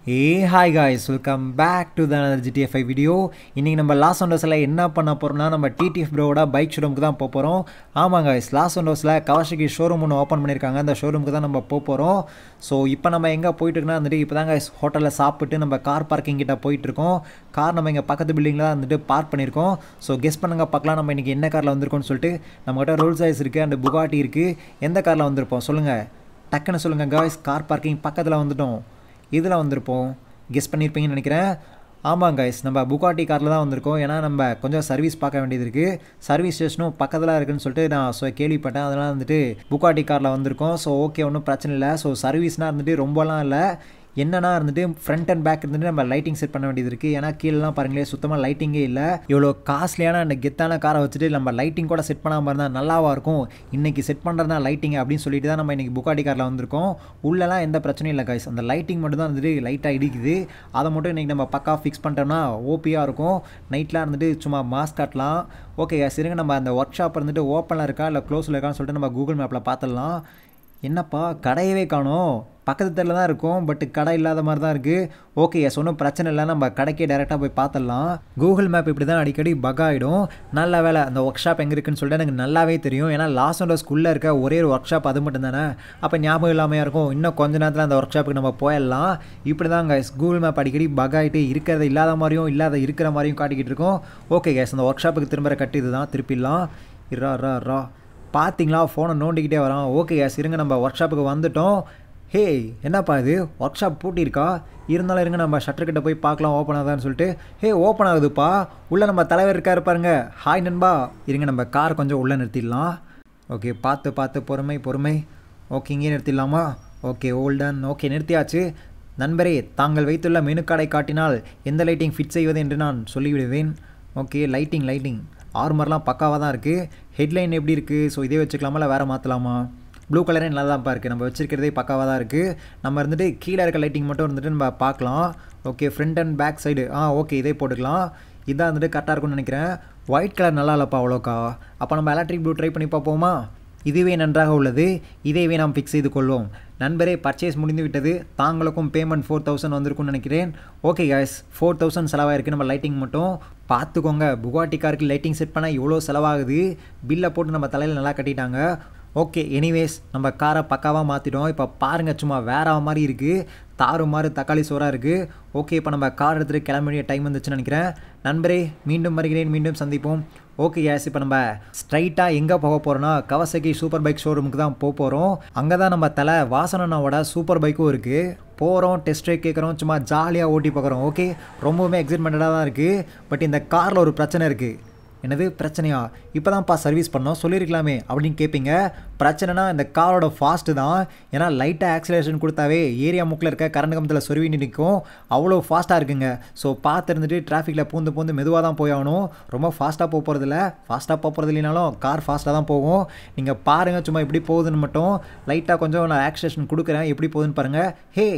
A hi guys welcome back to the GTF ஐ video இன்றைக்கி நம்ம லாஸ் ஒண்டோஸில் என்ன பண்ண போகிறோம்னா நம்ம டிடிஎஃப் ப்ரோவோட பைக் ஷோரூமுக்கு தான் போக போகிறோம் ஆமாம் காய்ஸ் லாஸ் ஒண்டோஸில் கவாஷிக்கு ஷோரூம் ஒன்று ஓப்பன் பண்ணியிருக்காங்க அந்த ஷோரூமுக்கு தான் நம்ம போக போகிறோம் ஸோ இப்போ நம்ம எங்கே போயிட்டுருக்கோம்னா வந்துட்டு இப்போ தான் காய்ஸ் ஹோட்டலில் சாப்பிட்டு நம்ம கார் பார்க்கிங் கிட்ட போயிட்டுருக்கோம் கார் நம்ம இங்கே பக்கத்து பில்டிங்கில் தான் வந்துட்டு பார்க் பண்ணியிருக்கோம் ஸோ கெஸ் பண்ணுங்க பார்க்கலாம் நம்ம இன்றைக்கி என்ன காரில் வந்திருக்கோம்னு சொல்லிட்டு நம்மகிட்ட ரோல்ஸ் ஐஸ் இருக்குது அண்ட் புகாட்டி இருக்குது எந்த காரில் வந்திருப்போம் சொல்லுங்கள் டக்குன்னு சொல்லுங்கள் காய்ஸ் கார் பார்க்கிங் பக்கத்தில் வந்துட்டோம் இதில் வந்திருப்போம் கெஸ் பண்ணியிருப்பீங்கன்னு நினைக்கிறேன் ஆமாம் கைஸ் நம்ம புகாட்டி காரில் தான் வந்திருக்கோம் ஏன்னா நம்ம கொஞ்சம் சர்வீஸ் பார்க்க வேண்டியது இருக்குது சர்வீஸ் ஸ்டேஷனும் பக்கத்தில் இருக்குன்னு சொல்லிட்டு நான் ஸோ கேள்விப்பட்டேன் அதனால் வந்துட்டு புகாட்டி காரில் வந்திருக்கோம் ஸோ ஓகே ஒன்றும் பிரச்சனை இல்லை ஸோ சர்வீஸ்னால் இருந்துட்டு ரொம்பலாம் இல்லை என்னன்னா இருந்துட்டு ஃப்ரண்ட் அண்ட் பேக் இருந்துட்டு நம்ம லைட்டிங் செட் பண்ண வேண்டியது இருக்குது ஏன்னா கீழெலாம் பாருங்களேன் சுத்தமாக லைட்டிங்கே இல்லை இவ்வளோ காஸ்ட்லியான அந்த கெத்தான காரை வச்சுட்டு நம்ம லைட்டிங் கூட செட் பண்ணாமல் இருந்தால் நல்லாவா இருக்கும் இன்றைக்கி செட் பண்ணுறதா லைட்டிங் அப்படின்னு சொல்லிட்டு தான் நம்ம இன்றைக்கி புக்காடி காரில் வந்திருக்கோம் உள்ளலாம் எந்த பிரச்சனையும் இல்லை கைஸ் அந்த லைட்டிங் மட்டும் தான் வந்துட்டு லைட்டாக இடிக்குது அதை மட்டும் இன்றைக்கி நம்ம பக்கா ஃபிக்ஸ் பண்ணிட்டோம்னா ஓபியாக இருக்கும் நைட்லாம் இருந்துட்டு சும்மா மாஸ்க் காட்டலாம் ஓகே சரிங்க நம்ம அந்த ஒர்க் ஷாப் இருந்துட்டு ஓப்பனில் இருக்கா இல்லை க்ளோஸில் இருக்கான்னு சொல்லிட்டு நம்ம கூகுள் மேப்பில் பார்த்துடலாம் என்னப்பா கடையவே காணும் பக்கத்து தெருவில் தான் இருக்கும் பட் கடை இல்லாத மாதிரி தான் இருக்குது ஓகே எஸ் ஒன்றும் பிரச்சனை இல்லை நம்ம கடைக்கே டேரெக்டாக போய் பார்த்துடலாம் கூகுள் மேப் இப்படி தான் அடிக்கடி பக் ஆகிடும் நல்ல வேலை அந்த ஒர்க் ஷாப் எங்கே இருக்குன்னு சொல்லிட்டு எனக்கு நல்லாவே தெரியும் ஏன்னா லாஸ் அண்ட் ஸ்கூலில் இருக்க ஒரே ஒரு ஒர்க் ஷாப் அது மட்டும் தானே அப்போ ஞாபகம் இல்லாமல் இருக்கும் இன்னும் கொஞ்ச நேரத்தில் அந்த ஒர்க் ஷாப்புக்கு நம்ம போயிடலாம் இப்படி தான் கைஸ் கூகுள் மேப் அடிக்கடி பக் ஆகிட்டு இருக்கிறத இல்லாத மாதிரியும் இல்லாத இருக்கிற மாதிரியும் காட்டிக்கிட்டு இருக்கோம் ஓகே கைஸ் அந்த ஒர்க் ஷாப்புக்கு திரும்ப கட்டு இதுதான் திருப்பிடலாம் இரா ரா ரா பார்த்தீங்களா ஃபோனை நோண்டிக்கிட்டே வரோம் ஓகே கேஸ் இருங்க நம்ம ஒர்க் ஷாப்புக்கு வந்துட்டோம் ஹே என்னப்பா இது ஒர்க் ஷாப் பூட்டியிருக்கா இருந்தாலும் இருங்க நம்ம ஷட்டர்கிட்ட போய் பார்க்கலாம் ஓப்பன் ஆகுதான்னு சொல்லிட்டு ஹே ஓப்பன் ஆகுதுப்பா உள்ளே நம்ம தலைவர் இருக்காரு பாருங்க ஹாய் நண்பா இருங்க நம்ம கார் கொஞ்சம் உள்ளே நிறுத்திடலாம் ஓகே பார்த்து பார்த்து பொறுமை பொறுமை ஓகே இங்கே நிறுத்திடலாமா ஓகே ஓல்டன் ஓகே நிறுத்தியாச்சு நண்பரே தாங்கள் வைத்துள்ள மெனு கார்டை காட்டினால் எந்த லைட்டிங் ஃபிட் செய்வது என்று நான் சொல்லிவிடுவேன் ஓகே லைட்டிங் லைட்டிங் ஆர்மர்லாம் பக்காவாக தான் இருக்குது ஹெட்லைன் எப்படி இருக்குது ஸோ இதே வச்சுக்கலாமா இல்லை வேறு மாற்றலாமா ப்ளூ கலரே நல்லா தான்ப்பா இருக்குது நம்ம வச்சிருக்கிறதே பக்காவாக தான் இருக்குது நம்ம இருந்துட்டு கீழே இருக்க லைட்டிங் மட்டும் இருந்துட்டு நம்ம பார்க்கலாம் okay front and back side ஆ ஓகே இதே போட்டுக்கலாம் இதான் வந்துட்டு கரெக்டாக இருக்கும்னு நினைக்கிறேன் ஒயிட் கலர் நல்லா இல்லைப்பா அவ்வளோக்கா அப்போ நம்ம எலக்ட்ரிக் ப்ளூ ட்ரை பண்ணி பார்ப்போமா இதுவே நன்றாக உள்ளது இதைவே நாம் ஃபிக்ஸ் செய்து கொள்வோம் நண்பரே பர்ச்சேஸ் முடிந்து விட்டது தாங்களுக்கும் பேமெண்ட் ஃபோர் தௌசண்ட் வந்திருக்கும்னு நினைக்கிறேன் ஓகே கேஸ் ஃபோர் தௌசண்ட் செலவாயிருக்கு நம்ம லைட்டிங் மட்டும் பார்த்துக்கோங்க புகாட்டி காருக்கு லைட்டிங் செட் பண்ணால் இவ்வளோ செலவாகுது பில்லை போட்டு நம்ம தலையில் நல்லா கட்டிட்டாங்க ஓகே எனிவேஸ் நம்ம காரை பக்காவாக மாற்றிட்டோம் இப்போ பாருங்கள் சும்மா வேற மாதிரி இருக்குது தாறு மாதிரி தக்காளி சோறாக இருக்குது ஓகே இப்போ நம்ம கார் எடுத்துகிட்டு கிளம்ப வேண்டிய டைம் வந்துச்சுன்னு நினைக்கிறேன் நண்பரே மீண்டும் வருகிறேன் மீண்டும் சந்திப்போம் ஓகே யாஸ் இப்போ நம்ம ஸ்ட்ரைட்டாக எங்கே போக போகிறோன்னா கவசகி சூப்பர் பைக் ஷோரூமுக்கு தான் போக போகிறோம் அங்கே தான் நம்ம தலை வாசனனாவோட சூப்பர் பைக்கும் இருக்குது போகிறோம் டெஸ்ட் ட்ரைவ் கேட்குறோம் சும்மா ஜாலியாக ஓட்டி பார்க்குறோம் ஓகே ரொம்பவுமே எக்ஸைட்மெண்ட்டாக தான் இருக்குது பட் இந்த காரில் ஒரு பிரச்சனை இருக்குது என்னது பிரச்சனையா இப்போ தான்ப்பா சர்வீஸ் பண்ணோம் சொல்லியிருக்கலாமே அப்படின்னு கேட்பீங்க பிரச்சனைனா இந்த காரோட ஃபாஸ்ட்டு தான் ஏன்னா லைட்டாக ஆக்சிலேஷன் கொடுத்தாவே ஏரியா முக்கில் இருக்க கரண்ட் கம்பத்தில் சொருவி நிற்கும் அவ்வளோ ஃபாஸ்ட்டாக இருக்குங்க ஸோ பார்த்து இருந்துட்டு டிராஃபிக்கில் பூந்து பூந்து மெதுவாக தான் போய் ஆகணும் ரொம்ப ஃபாஸ்ட்டாக போக போகிறதில்ல ஃபாஸ்ட்டாக போக போகிறது இல்லைனாலும் கார் ஃபாஸ்ட்டாக தான் போகும் நீங்கள் பாருங்கள் சும்மா எப்படி போகுதுன்னு மட்டும் லைட்டாக கொஞ்சம் நான் ஆக்சிலேஷன் கொடுக்குறேன் எப்படி போகுதுன்னு பாருங்கள் ஹே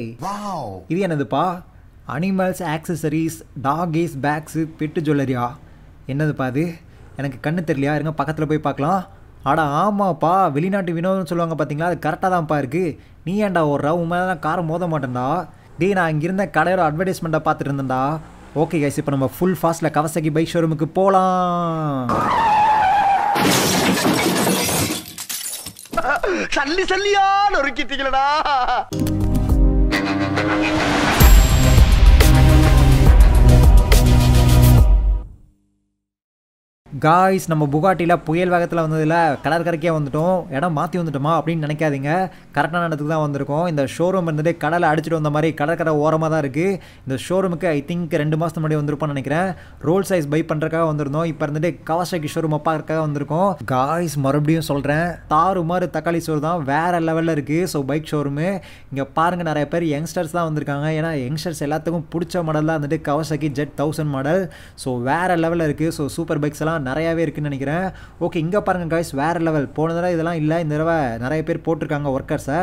இது என்னதுப்பா animals accessories doggies bags bed ஜுவல்லரியா என்னதுப்பா அது எனக்கு கண்ணு தெரியலையா இருங்க பக்கத்தில் போய் பார்க்கலாம் ஆடா ஆமாப்பா வெளிநாட்டு வினோதம்னு சொல்லுவாங்க பார்த்தீங்களா அது கரெக்டாக தான்ப்பா இருக்குது நீ ஏன்டா ஓடுறா உன் மேலே தான் காரை மோத மாட்டேன்டா டேய் நான் இங்கிருந்த கடையோட அட்வர்டைஸ்மெண்ட்டை பார்த்துட்டு இருந்தேன்டா ஓகே கைஸ் இப்போ நம்ம ஃபுல் ஃபாஸ்ட்டில் கவசகி பைக் ஷோரூமுக்கு போகலாம் சல்லி சல்லியா நொறுக்கிட்டீங்களடா காய்ஸ் நம்ம புகாட்டியில் புயல் வேகத்தில் வந்ததில் கலர் கரைக்கே வந்துட்டோம் இடம் மாற்றி வந்துட்டோமா அப்படின்னு நினைக்காதீங்க கரெக்டான இடத்துக்கு தான் வந்திருக்கோம் இந்த ஷோரூம் இருந்துட்டு கடலை அடிச்சுட்டு வந்த மாதிரி கடற்கரை ஓரமாக தான் இருக்குது இந்த ஷோரூமுக்கு ஐ திங்க் ரெண்டு மாதத்துக்கு முன்னாடி வந்திருப்போம்னு நினைக்கிறேன் ரோல் சைஸ் பை பண்ணுறக்காக வந்திருந்தோம் இப்போ இருந்துட்டு கவாசாக்கி ஷோரூம் பார்க்கறக்காக வந்திருக்கோம் காய்ஸ் மறுபடியும் சொல்கிறேன் தாறு மாதிரி தக்காளி சோறு தான் வேறு லெவலில் இருக்குது ஸோ பைக் ஷோரூமு இங்கே பாருங்கள் நிறைய பேர் யங்ஸ்டர்ஸ் தான் வந்திருக்காங்க ஏன்னா யங்ஸ்டர்ஸ் எல்லாத்துக்கும் பிடிச்ச மாடல் தான் வந்துட்டு Kawasaki jet thousand model so வேறு லெவலில் இருக்குது ஸோ சூப்பர் பைக்ஸ் எல்லாம் நிறையாவே இருக்குன்னு நினைக்கிறேன் ஓகே இங்கே பாருங்கள் காய்ஸ் வேறு லெவல் போன தடவை இதெல்லாம் இல்லை இந்த தடவை நிறைய பேர் போட்டிருக்காங்க ஒர்க்கர்ஸை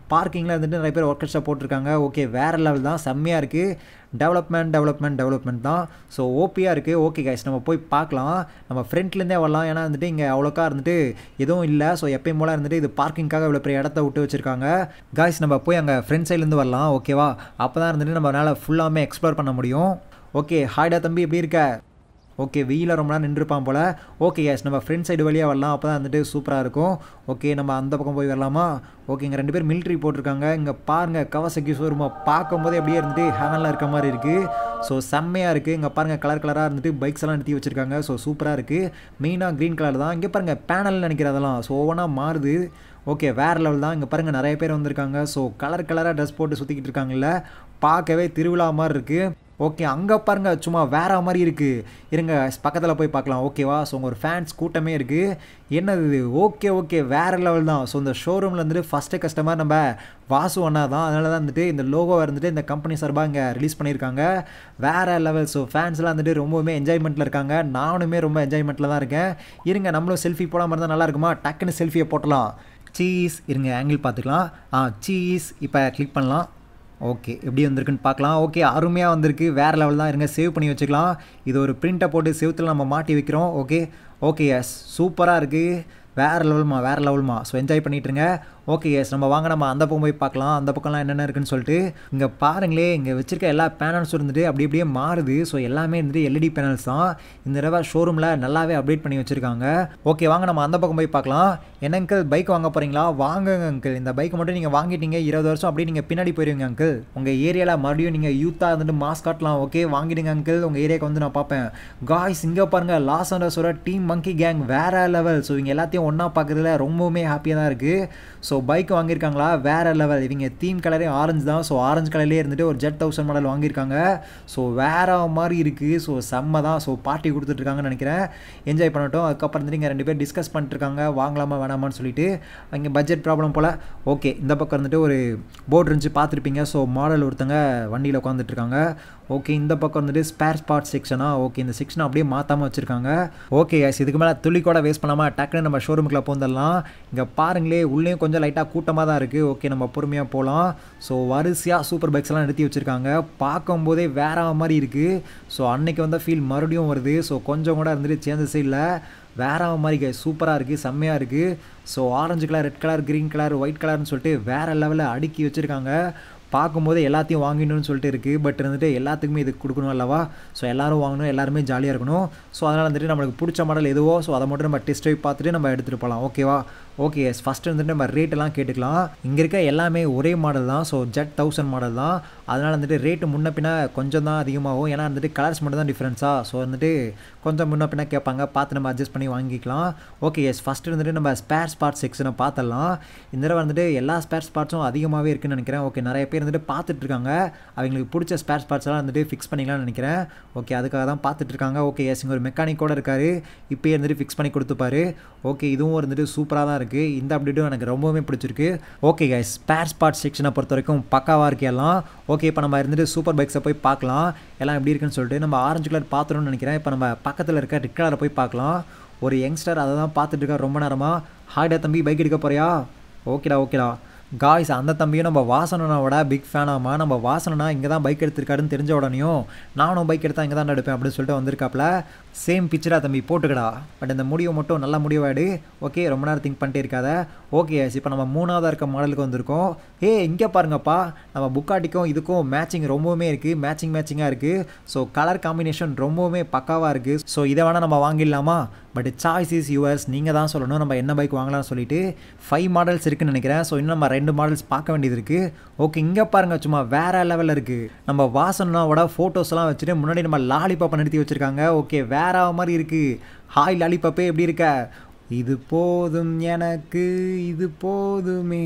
பார்க்கிங்கில் வந்துட்டு நிறைய பேர் ஒர்க்கர்ஸாக போட்டிருக்காங்க ஓகே வேறு லெவல் தான் செம்மையாக இருக்குது டெவலப்மெண்ட் டெவலப்மெண்ட் டெவலப்மெண்ட் தான் ஸோ ஓபியாக இருக்குது ஓகே கைஸ் நம்ம போய் பார்க்கலாம் நம்ம ஃப்ரண்ட்லேருந்தே வரலாம் ஏன்னா வந்துட்டு இங்கே அவ்வளோக்கா இருந்துட்டு எதுவும் இல்லை ஸோ எப்பயும் போல் இருந்துட்டு இது பார்க்கிங்காக இவ்வளோ பெரிய இடத்த விட்டு வச்சுருக்காங்க காய்ஸ் நம்ம போய் அங்கே ஃப்ரண்ட் சைட்லேருந்து வரலாம் ஓகேவா அப்போ தான் இருந்துட்டு நம்மளால் ஃபுல்லாமே எக்ஸ்ப்ளோர் பண்ண முடியும் ஓகே ஹாய்டா தம்பி எப்படி இருக்க ஓகே வெயிலில் ரொம்ப நேரம் நின்றுப்பான் போல் ஓகே எஸ் நம்ம ஃப்ரெண்ட் சைடு வழியாக வரலாம் அப்போ தான் வந்துட்டு சூப்பராக இருக்கும் ஓகே நம்ம அந்த பக்கம் போய் வரலாமா ஓகே இங்கே ரெண்டு பேர் மிலிட்ரி போட்டிருக்காங்க இங்கே பாருங்கள் கவசக்கி ஷோரூமை பார்க்கும்போதே அப்படியே இருந்துட்டு ஹேவனில் இருக்க மாதிரி இருக்குது ஸோ செம்மையாக இருக்குது இங்கே பாருங்கள் கலர் கலராக இருந்துட்டு பைக்ஸ் எல்லாம் நிறுத்தி வச்சுருக்காங்க ஸோ சூப்பராக இருக்குது மெயினாக க்ரீன் கலர் தான் இங்கே பாருங்கள் பேனல் நினைக்கிற அதெல்லாம் ஸோ ஒவ்வொன்றா மாறுது ஓகே வேறு லெவல் தான் இங்கே பாருங்கள் நிறைய பேர் வந்திருக்காங்க ஸோ கலர் கலராக ட்ரெஸ் போட்டு சுற்றிக்கிட்டு இருக்காங்கல்ல பார்க்கவே திருவிழா மாதிரி இருக்குது ஓகே அங்கே பாருங்க சும்மா வேற மாதிரி இருக்குது இருங்க பக்கத்தில் போய் பார்க்கலாம் ஓகேவா ஸோ உங்கள் ஒரு ஃபேன்ஸ் கூட்டமே இருக்குது என்னது இது ஓகே ஓகே வேறு லெவல் தான் ஸோ இந்த ஷோரூமில் வந்துட்டு ஃபஸ்ட்டு கஸ்டமர் நம்ம வாசு அண்ணா தான் அதனால தான் வந்துட்டு இந்த லோகோ இருந்துட்டு இந்த கம்பெனி சார்பாக இங்கே ரிலீஸ் பண்ணியிருக்காங்க வேறு லெவல் ஸோ ஃபேன்ஸ்லாம் வந்துட்டு ரொம்பவுமே என்ஜாய்மெண்ட்டில் இருக்காங்க நானுமே ரொம்ப என்ஜாய்மெண்ட்டில் தான் இருக்கேன் இருங்க நம்மளும் செல்ஃபி போடாமல் இருந்தால் நல்லா இருக்குமா டக்குன்னு செல்ஃபியை போட்டலாம் சீஸ் இருங்க ஆங்கிள் பார்த்துக்கலாம் ஆ சீஸ் இப்போ கிளிக் பண்ணலாம் ஓகே எப்படி வந்திருக்குன்னு பார்க்கலாம் ஓகே அருமையாக வந்திருக்கு வேறு லெவல் தான் இருங்க சேவ் பண்ணி வச்சுக்கலாம் இது ஒரு பிரிண்ட்டை போட்டு செவத்தில் நம்ம மாட்டி வைக்கிறோம் ஓகே ஓகே எஸ் சூப்பராக இருக்குது வேறு லெவல்மா வேறு லெவல்மா ஸோ என்ஜாய் பண்ணிட்டுருங்க ஓகே எஸ் நம்ம வாங்க நம்ம அந்த பக்கம் போய் பார்க்கலாம் அந்த பக்கம்லாம் என்னென்ன இருக்குன்னு சொல்லிட்டு இங்கே பாருங்களே இங்கே வச்சிருக்க எல்லா பேனல்ஸும் இருந்துட்டு அப்படி அப்படியே மாறுது ஸோ எல்லாமே இருந்துட்டு எல்இடி பேனல்ஸ் தான் இந்த தடவை ஷோரூமில் நல்லாவே அப்டேட் பண்ணி வச்சுருக்காங்க ஓகே வாங்க நம்ம அந்த பக்கம் போய் பார்க்கலாம் என்ன அங்கிள் பைக் வாங்க போகிறீங்களா வாங்குங்க அங்கிள் இந்த பைக்கை மட்டும் நீங்கள் வாங்கிட்டீங்க இருபது வருஷம் அப்படியே நீங்கள் பின்னாடி போயிருவீங்க அங்கிள் உங்கள் ஏரியாவில் மறுபடியும் நீங்கள் யூத்தாக இருந்துட்டு மாஸ் காட்டலாம் ஓகே வாங்கிடுங்க அங்கிள் உங்கள் ஏரியாவுக்கு வந்து நான் பார்ப்பேன் காய்ஸ் இங்கே பாருங்கள் லாஸ் ஆண்டர்ஸோட டீம் மங்கி கேங் வேறு லெவல் ஸோ இவங்க எல்லாத்தையும் ஒன்றா பார்க்குறதுல ரொம்பவுமே ஹாப்பியாக தான் இருக்குது ஸோ பைக் வாங்கியிருக்காங்களா வேறு லெவல் இவங்க தீம் கலரே ஆரஞ்சு தான் ஸோ ஆரஞ்சு கலர்லேயே இருந்துட்டு ஒரு ஜெட் தௌசண்ட் மாடல் வாங்கியிருக்காங்க ஸோ வேறு மாதிரி இருக்குது ஸோ செம்ம தான் ஸோ பார்ட்டி கொடுத்துட்ருக்காங்கன்னு நினைக்கிறேன் என்ஜாய் பண்ணட்டும் அதுக்கப்புறம் வந்துட்டு இங்கே ரெண்டு பேர் டிஸ்கஸ் பண்ணிட்டுருக்காங்க வாங்கலாமா வேணாமான்னு சொல்லிட்டு அங்கே பட்ஜெட் ப்ராப்ளம் போல் ஓகே இந்த பக்கம் இருந்துட்டு ஒரு போர்டு இருந்துச்சு பார்த்துருப்பீங்க ஸோ மாடல் ஒருத்தங்க வண்டியில் உட்காந்துட்ருக்காங்க ஓகே இந்த பக்கம் வந்துட்டு ஸ்பேர் ஸ்பாட் செக்ஷனா ஓகே இந்த செக்ஷனை அப்படியே மாற்றாமல் வச்சுருக்காங்க ஓகே எஸ் இதுக்கு மேலே துளி கூட வேஸ்ட் பண்ணாமல் டக்குன்னு நம்ம ஷோரூமுக்குள்ள போந்துடலாம் இங்கே பாருங்களே உள்ளேயும் கொஞ்சம் லைட்டாக கூட்டமாக தான் இருக்குது ஓகே நம்ம பொறுமையாக போகலாம் ஸோ வரிசையாக சூப்பர் பைக்ஸ் எல்லாம் நிறுத்தி வச்சுருக்காங்க பார்க்கும்போதே வேற மாதிரி இருக்குது ஸோ அன்னைக்கு வந்த ஃபீல் மறுபடியும் வருது ஸோ கொஞ்சம் கூட இருந்துட்டு சேஞ்சஸே இல்லை வேற மாதிரி சூப்பராக இருக்குது செம்மையாக இருக்குது so orange colour red colour green colour white கலர்னு சொல்லிட்டு வேறு லெவலில் அடுக்கி வச்சுருக்காங்க பார்க்கும்போது எல்லாத்தையும் வாங்கிடணும்னு சொல்லிட்டு இருக்குது பட் வந்துட்டு எல்லாத்துக்குமே இது கொடுக்கணும் அல்லவா ஸோ எல்லாரும் வாங்கணும் எல்லாருமே ஜாலியாக இருக்கணும் ஸோ அதனால் வந்துட்டு நம்மளுக்கு பிடிச்ச மாடல் எதுவோ ஸோ அதை மட்டும் நம்ம டெஸ்ட் ட்ரைவ் பார்த்துட்டு நம்ம எடுத்துகிட்டு போகலாம் ஓகேவா ஓகே எஸ் ஃபஸ்ட்டு வந்துட்டு நம்ம ரேட்டெல்லாம் கேட்டுக்கலாம் இங்கே இருக்க எல்லாமே ஒரே மாடல் தான் ஸோ ஜெட் தௌசண்ட் மாடல் தான் அதனால் வந்துட்டு ரேட்டு முன்ன பின்ன கொஞ்சம் தான் அதிகமாகும் ஏன்னா வந்துட்டு கலர்ஸ் மட்டும் தான் டிஃப்ரென்ஸாக ஸோ வந்துட்டு கொஞ்சம் முன்ன பின்ன கேட்பாங்க பார்த்து நம்ம அட்ஜஸ்ட் பண்ணி வாங்கிக்கலாம் ஓகே எஸ் ஃபஸ்ட்டு வந்துட்டு நம்ம ஸ்பேர் ஸ்பாட் செக்ஷனை பார்த்துடலாம் இந்த தடவை வந்துட்டு எல்லா ஸ்பேர் ஸ்பாட்ஸும் அதிகமாகவே இருக்குன்னு நினைக்கிறேன் ஓகே நிறைய பேர் வந்துட்டு பார்த்துட்டு இருக்காங்க அவங்களுக்கு பிடிச்ச ஸ்பேர் ஸ்பாட்ஸ் எல்லாம் வந்துட்டு ஃபிக்ஸ் பண்ணிக்கலாம்னு நினைக்கிறேன் ஓகே அதுக்காக தான் பார்த்துட்டு இருக்காங்க ஓகே எஸ் இங்கே ஒரு மெக்கானிக் கூட இருக்காரு இப்போயே இருந்துட்டு ஃபிக்ஸ் பண்ணி கொடுத்துப்பாரு ஓகே இதுவும் இருந்துட்டு சூப்பராக தான் இருக்குது இந்த அப்டேட்டும் எனக்கு ரொம்பவே பிடிச்சிருக்கு ஓகே கைஸ் ஸ்பேர் ஸ்பாட் செக்ஷனை பொறுத்த வரைக்கும் பக்காவாக இருக்கு எல்லாம் ஓகே இப்போ நம்ம இருந்துட்டு சூப்பர் பைக்ஸை போய் பார்க்கலாம் எல்லாம் எப்படி இருக்குன்னு சொல்லிட்டு நம்ம ஆரஞ்சு கலர் பார்த்துருன்னு நினைக்கிறேன் இப்போ நம்ம பக்கத்தில் இருக்க ரெட் கலரை போய் பார்க்கலாம் ஒரு யங்ஸ்டர் அதை தான் பார்த்துட்டு இருக்கா ரொம்ப நேரமாக ஹாய்டா தம்பி பைக் எடுக்க போறியா ஓகேடா ஓகேடா காய்ஸ் அந்த தம்பியும் நம்ம வாசனனோட பிக் ஃபேனாமா நம்ம வாசனனா இங்கே தான் பைக் எடுத்திருக்காருன்னு தெரிஞ்ச உடனேயும் நானும் பைக் எடுத்தால் இங்கே தான் எடுப்பேன் அப்படின்னு சொல்லிட்டு வந்திருக்காப்ல சேம் பிக்சரா தம்பி போட்டுக்கடா பட் இந்த முடிவை மட்டும் நல்ல முடிவாடு ஓகே ரொம்ப நேரம் திங்க் பண்ணிட்டே இருக்காத ஓகே இப்போ நம்ம மூணாவதாக இருக்க மாடலுக்கு வந்திருக்கோம் ஏ இங்கே பாருங்கப்பா நம்ம புக்காட்டிக்கும் இதுக்கும் மேட்சிங் ரொம்பவுமே இருக்குது மேட்சிங் மேட்சிங்காக இருக்குது ஸோ கலர் காம்பினேஷன் ரொம்பவுமே பக்காவாக இருக்குது ஸோ இதை வேணால் நம்ம வாங்கிடலாமா பட் சாய்ஸ் இஸ் யுவர்ஸ் நீங்கள் தான் சொல்லணும் நம்ம என்ன பைக் வாங்கலாம்னு சொல்லிட்டு ஃபைவ் மாடல்ஸ் இருக்குன்னு நினைக்கிறேன் ஸோ இன்னும் நம்ம ரெண்டு மாடல்ஸ் பார்க்க வேண்டியது இருக்குது ஓகே இங்கே பாருங்கள் சும்மா வேறு லெவலில் இருக்குது நம்ம வாசனாவோட ஃபோட்டோஸ்லாம் வச்சுட்டு முன்னாடி நம்ம லாலிபாப்பை நிறுத்தி வச்சுருக்காங்க ஓகே வேற மாதிரி இருக்குது ஹாய் லாலிபாப்பே எப்படி இருக்க இது போதும் எனக்கு இது போதுமே